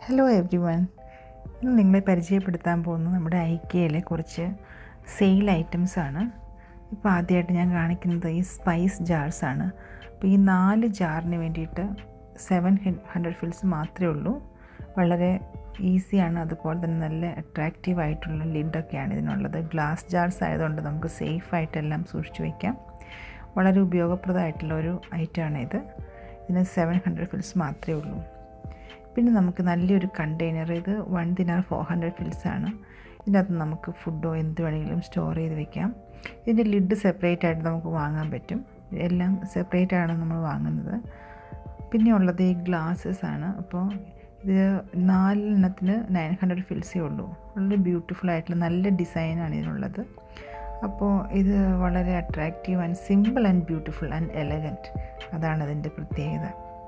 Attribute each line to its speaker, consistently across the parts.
Speaker 1: hello every one ഇന്ന് നിങ്ങളെ പരിചയപ്പെടുത്താൻ പോകുന്നത് നമ്മുടെ ഐക്യയിലെ കുറച്ച് സെയിൽ ഐറ്റംസ് ആണ് ഇപ്പോൾ ആദ്യമായിട്ട് ഞാൻ കാണിക്കുന്നത് ഈ സ്പൈസ് ജാർസ് ആണ് അപ്പോൾ ഈ നാല് ജാറിന് വേണ്ടിയിട്ട് സെവൻ ഹൺഡ്രഡ് ഫിൽസ് മാത്രമേ ഉള്ളൂ വളരെ ഈസിയാണ് അതുപോലെ തന്നെ നല്ല അട്രാക്റ്റീവ് ആയിട്ടുള്ള ലിഡൊക്കെയാണ് ഇതിനുള്ളത് ഗ്ലാസ് ജാർസ് ആയതുകൊണ്ട് നമുക്ക് സേഫ് ആയിട്ടെല്ലാം സൂക്ഷിച്ചു വയ്ക്കാം വളരെ ഉപയോഗപ്രദമായിട്ടുള്ള ഒരു ഐറ്റമാണ് ഇത് ഇതിന് സെവൻ ഹൺഡ്രഡ് ഫിൽസ് മാത്രമേ ഉള്ളൂ പിന്നെ നമുക്ക് നല്ലൊരു കണ്ടെയ്നർ ഇത് one dinar four hundred fils ആണ് ഇതിനകത്ത് നമുക്ക് ഫുഡോ എന്ത് വേണമെങ്കിലും സ്റ്റോർ ചെയ്ത് വെക്കാം ഇതിൻ്റെ ലിഡ് സെപ്പറേറ്റ് ആയിട്ട് നമുക്ക് വാങ്ങാൻ പറ്റും എല്ലാം സെപ്പറേറ്റ് ആണ് നമ്മൾ വാങ്ങുന്നത് പിന്നെ ഉള്ളത് ഈ ഗ്ലാസ്സസ് ആണ് അപ്പോൾ ഇത് നാലെണ്ണത്തിന് നയൻ ഹൺഡ്രഡ് ഫിൽസേ ഉള്ളൂ വളരെ ബ്യൂട്ടിഫുൾ ആയിട്ടുള്ള നല്ല ഡിസൈനാണ് ഇതിനുള്ളത് അപ്പോൾ ഇത് വളരെ attractive and simple and beautiful and elegant അതാണ് അതിൻ്റെ പ്രത്യേകത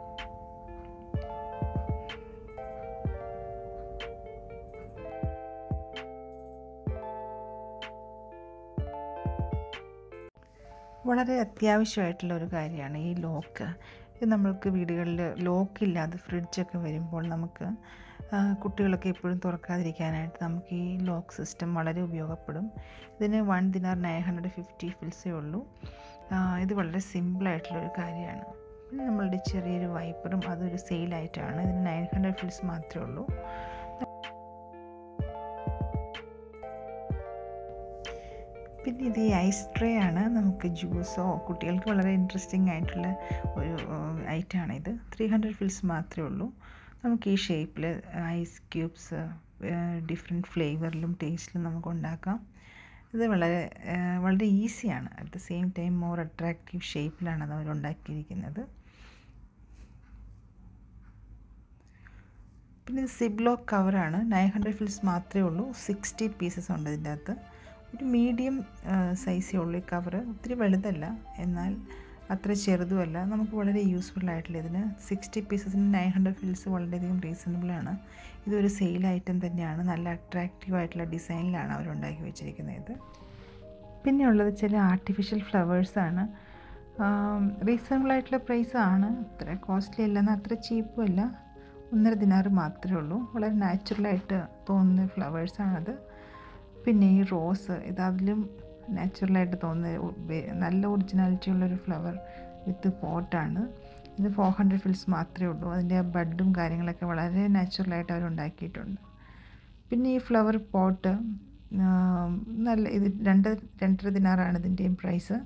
Speaker 1: വളരെ അത്യാവശ്യമായിട്ടുള്ള ഒരു കാര്യമാണ് ഈ ലോക്ക് ഇത് നമ്മൾക്ക് വീടുകളിൽ ലോക്കില്ലാതെ ഫ്രിഡ്ജൊക്കെ വരുമ്പോൾ നമുക്ക് കുട്ടികളൊക്കെ എപ്പോഴും തുറക്കാതിരിക്കാനായിട്ട് നമുക്ക് ഈ ലോക്ക് സിസ്റ്റം വളരെ ഉപയോഗപ്പെടും ഇതിന് one dinar nine hundred fifty ഫിൽസേ ഉള്ളൂ ഇത് വളരെ സിമ്പിളായിട്ടുള്ളൊരു കാര്യമാണ് പിന്നെ നമ്മളുടെ ചെറിയൊരു വൈപ്പറും അതൊരു സെയിലായിട്ടാണ് ഇതിന് നയൻ ഹൺഡ്രഡ് ഫിൽസ് മാത്രമേ ഉള്ളൂ പിന്നെ ഇത് ഈ ഐസ് ട്രേ ആണ് നമുക്ക് ജ്യൂസോ കുട്ടികൾക്ക് വളരെ ഇൻട്രസ്റ്റിംഗ് ആയിട്ടുള്ള ഒരു ഐറ്റമാണ് ഇത് ത്രീ ഹൺഡ്രഡ് ഫിൽസ് മാത്രമേ ഉള്ളൂ നമുക്ക് ഈ ഷേപ്പിൽ ഐസ് ക്യൂബ്സ് ഡിഫറെൻറ്റ് ഫ്ലേവറിലും ടേസ്റ്റിലും നമുക്ക് ഉണ്ടാക്കാം ഇത് വളരെ വളരെ ഈസിയാണ് at the same time more attractive ഷേപ്പിലാണ് അത് അവർ ഉണ്ടാക്കിയിരിക്കുന്നത് പിന്നെ ഇത് സിബ്ലോ കവറാണ് നയൻ ഹൺഡ്രഡ് ഫിൽസ് മാത്രമേ ഉള്ളൂ സിക്സ്റ്റി പീസസ് ഉണ്ട് ഇതിൻ്റെ അകത്ത് ഒരു മീഡിയം സൈസേ ഉള്ളൂ ഈ കവർ ഒത്തിരി വലുതല്ല എന്നാൽ അത്ര ചെറുതുമല്ല നമുക്ക് വളരെ യൂസ്ഫുൾ ആയിട്ടുള്ള ഇതിന് സിക്സ്റ്റി പീസസിന് നയൻ ഹൺഡ്രഡ് ഫിൽസ് വളരെയധികം റീസണബിളാണ് ഇതൊരു സെയിൽ ഐറ്റം തന്നെയാണ് നല്ല അട്രാക്റ്റീവ് ആയിട്ടുള്ള ഡിസൈനിലാണ് അവർ ഉണ്ടാക്കി വെച്ചിരിക്കുന്നത് ഇത് പിന്നെ ഉള്ളത് ചില ആർട്ടിഫിഷ്യൽ ഫ്ലവേഴ്സാണ് റീസണബിൾ ആയിട്ടുള്ള പ്രൈസ് ആണ് അത്ര കോസ്റ്റ്ലി അല്ല എന്നാൽ അത്ര ചീപ്പും അല്ല ഒന്നര ദിനാറ് മാത്രമേ ഉള്ളൂ വളരെ നാച്ചുറലായിട്ട് തോന്നുന്ന ഫ്ലവേഴ്സാണത് പിന്നെ ഈ റോസ് ഇത് അതിലും നാച്ചുറലായിട്ട് തോന്നുന്ന നല്ല ഒറിജിനാലിറ്റി ഉള്ളൊരു ഫ്ലവർ വിത്ത് പോട്ടാണ് ഇത് ഫോർ ഹൺഡ്രഡ് ഫിൽസ് മാത്രമേ ഉള്ളൂ അതിൻ്റെ ബഡും കാര്യങ്ങളൊക്കെ വളരെ നാച്ചുറലായിട്ട് അവർ ഉണ്ടാക്കിയിട്ടുണ്ട് പിന്നെ ഈ ഫ്ലവർ പോട്ട് നല്ല ഇത് രണ്ട് രണ്ടര ദിനാറാണ് ഇതിൻ്റെയും പ്രൈസ്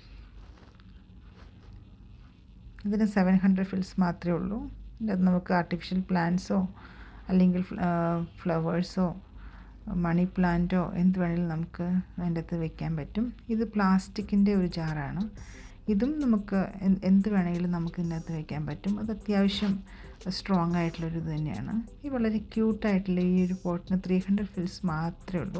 Speaker 1: ഇതിന് സെവൻ ഹൺഡ്രഡ് ഫിൽസ് മാത്രമേ ഉള്ളൂ ഇത് നമുക്ക് ആർട്ടിഫിഷ്യൽ പ്ലാന്റ്സോ അല്ലെങ്കിൽ ഫ്ലവേഴ്സോ മണി പ്ലാന്റോ എന്ത് വേണമെങ്കിലും നമുക്ക് അതിൻ്റെ അകത്ത് വെക്കാൻ പറ്റും ഇത് പ്ലാസ്റ്റിക്കിൻ്റെ ഒരു ജാറാണ് ഇതും നമുക്ക് എന്ത് വേണമെങ്കിലും നമുക്ക് ഇതിനകത്ത് വെക്കാൻ പറ്റും അത് അത്യാവശ്യം സ്ട്രോങ് ആയിട്ടുള്ളൊരു ഇത് തന്നെയാണ് ഈ വളരെ ക്യൂട്ടായിട്ടുള്ള ഈ ഒരു പോട്ടിന് ത്രീ ഹൺഡ്രഡ് ഫിൽസ് മാത്രമേ ഉള്ളൂ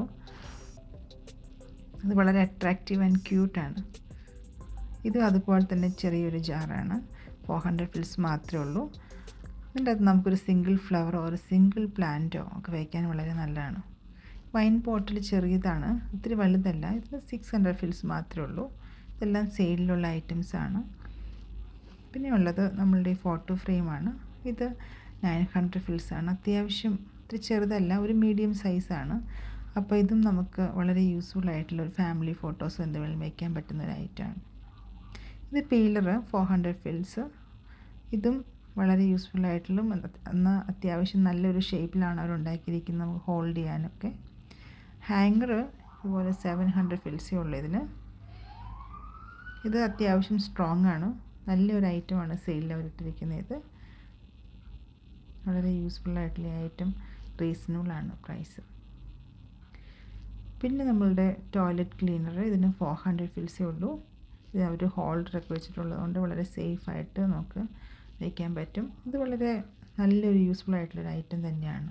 Speaker 1: അത് വളരെ അട്രാക്റ്റീവ് ആൻഡ് ക്യൂട്ടാണ് ഇത് അതുപോലെ തന്നെ ചെറിയൊരു ജാറാണ് ഫോർ ഹൺഡ്രഡ് ഫിൽസ് മാത്രമേ ഉള്ളൂ ഇതിൻ്റെ അകത്ത് നമുക്കൊരു സിംഗിൾ ഫ്ലവറോ ഒരു സിംഗിൾ പ്ലാന്റോ ഒക്കെ വയ്ക്കാൻ വളരെ നല്ലതാണ് വൈൻ ബോട്ടിൽ ചെറിയതാണ് ഒത്തിരി വലുതല്ല ഇതിന് സിക്സ് ഹൺഡ്രഡ് ഫിൽസ് മാത്രമേ ഉള്ളൂ ഇതെല്ലാം സെയിലിലുള്ള ഐറ്റംസ് ആണ് പിന്നെ ഉള്ളത് നമ്മളുടെ ഫോട്ടോ ഫ്രെയിമാണ് ഇത് നയൻ ഹൺഡ്രഡ് ഫിൽസ് ആണ് അത്യാവശ്യം ഇത്തിരി ചെറുതല്ല ഒരു മീഡിയം സൈസാണ് അപ്പോൾ ഇതും നമുക്ക് വളരെ യൂസ്ഫുൾ ആയിട്ടുള്ള ഒരു ഫാമിലി ഫോട്ടോസ് എന്തെങ്കിലും വയ്ക്കാൻ പറ്റുന്ന ഒരു ഐറ്റമാണ് ഇത് പീലർ ഫോർ ഹൺഡ്രഡ് ഫിൽസ് ഇതും വളരെ യൂസ്ഫുൾ ആയിട്ടുള്ള എന്നാൽ അത്യാവശ്യം നല്ലൊരു ഷേപ്പിലാണ് അവർ ഉണ്ടാക്കിയിരിക്കുന്നത് നമുക്ക് ഹോൾഡ് ചെയ്യാനൊക്കെ ഹാങ്ങർ ഇതുപോലെ സെവൻ ഹൺഡ്രഡ് ഫിൽസേ ഉള്ളൂ ഇതിന് ഇത് അത്യാവശ്യം സ്ട്രോങ് ആണ് നല്ലൊരു ഐറ്റമാണ് സെയിലിൽ അവർ ഇട്ടിരിക്കുന്നത് ഇത് വളരെ യൂസ്ഫുൾ ആയിട്ടുള്ള ഐറ്റം റീസണബിളാണ് പ്രൈസ് പിന്നെ നമ്മളുടെ ടോയ്ലറ്റ് ക്ലീനർ ഇതിന് ഫോർ ഹൺഡ്രഡ് ഫിൽസേ ഉള്ളൂ ഇത് അവർ ഹോൾഡറൊക്കെ വെച്ചിട്ടുള്ളതുകൊണ്ട് വളരെ സേഫായിട്ട് നമുക്ക് വയ്ക്കാൻ പറ്റും ഇത് വളരെ നല്ലൊരു യൂസ്ഫുൾ ആയിട്ടുള്ളൊരു ഐറ്റം തന്നെയാണ്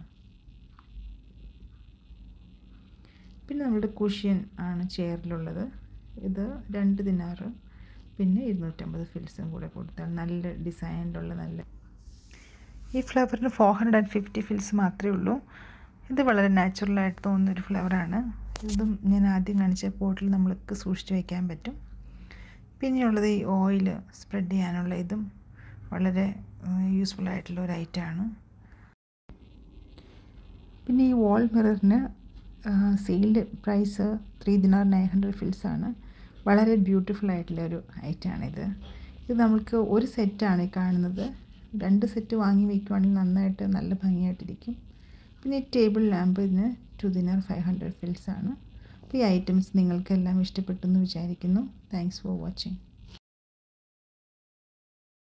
Speaker 1: പിന്നെ നമ്മുടെ കുഷ്യൻ ആണ് ചെയറിലുള്ളത് ഇത് രണ്ട് ദിനാറ് പിന്നെ ഇരുന്നൂറ്റമ്പത് ഫിൽസും കൂടെ കൊടുത്താൽ നല്ല ഡിസൈനിലുള്ള നല്ല ഈ ഫ്ലവറിന് four hundred and fifty fils മാത്രമേ ഉള്ളൂ ഇത് വളരെ നാച്ചുറലായിട്ട് തോന്നുന്നൊരു ഫ്ലവറാണ് ഇതും ഞാൻ ആദ്യം കാണിച്ച പോട്ടിൽ നമ്മൾക്ക് സൂക്ഷിച്ച് വയ്ക്കാൻ പറ്റും പിന്നെയുള്ളത് ഈ ഓയിൽ സ്പ്രെഡ് ചെയ്യാനുള്ള ഇതും വളരെ യൂസ്ഫുൾ ആയിട്ടുള്ള ഒരു ഐറ്റമാണ് പിന്നെ ഈ വാൾ മിററിന് sale price three dinar nine hundred fils ആണ് വളരെ ബ്യൂട്ടിഫുൾ ആയിട്ടുള്ള ഒരു ഐറ്റമാണിത് ഇത് നമുക്ക് ഒരു സെറ്റാണ് ഈ കാണുന്നത് രണ്ട് സെറ്റ് വാങ്ങി വയ്ക്കുവാണെങ്കിൽ നന്നായിട്ട് നല്ല ഭംഗിയായിട്ടിരിക്കും പിന്നെ ഈ ടേബിൾ ലാമ്പ് ഇതിന് two dinar five hundred fils ആണ് അപ്പോൾ ഈ ഐറ്റംസ് നിങ്ങൾക്കെല്ലാം ഇഷ്ടപ്പെട്ടു എന്ന് വിചാരിക്കുന്നു താങ്ക്സ് ഫോർ വാച്ചിങ്